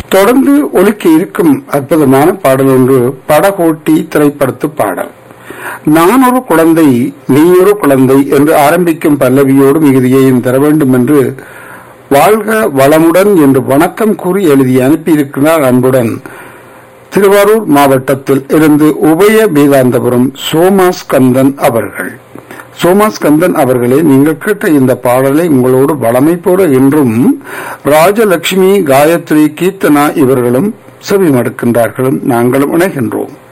தொடர்ந்து ஒலிக்க இருக்கும் அற்புதமான பாடல் ஒன்று படகோட்டி திரைப்படத்து பாடல் நான் ஒரு குழந்தை நீ ஒரு குழந்தை என்று ஆரம்பிக்கும் பல்லவியோடு மிகுதியையும் தர வேண்டும் என்று வாழ்க வளமுடன் என்று வணக்கம் கூறி எழுதி அனுப்பியிருக்கிறார் அன்புடன் திருவாரூர் மாவட்டத்தில் இருந்து உபய வேதாந்தபுரம் சோமாஸ்கந்தன் அவர்கள் சோமாஸ்கந்தன் அவர்களே நீங்கள் கேட்ட இந்த பாடலை உங்களோடு வளமை போல என்றும் ராஜலட்சுமி காயத்ரி கீர்த்தனா இவர்களும் செவிமடுக்கின்றார்களும் நாங்களும் இணைகின்றோம்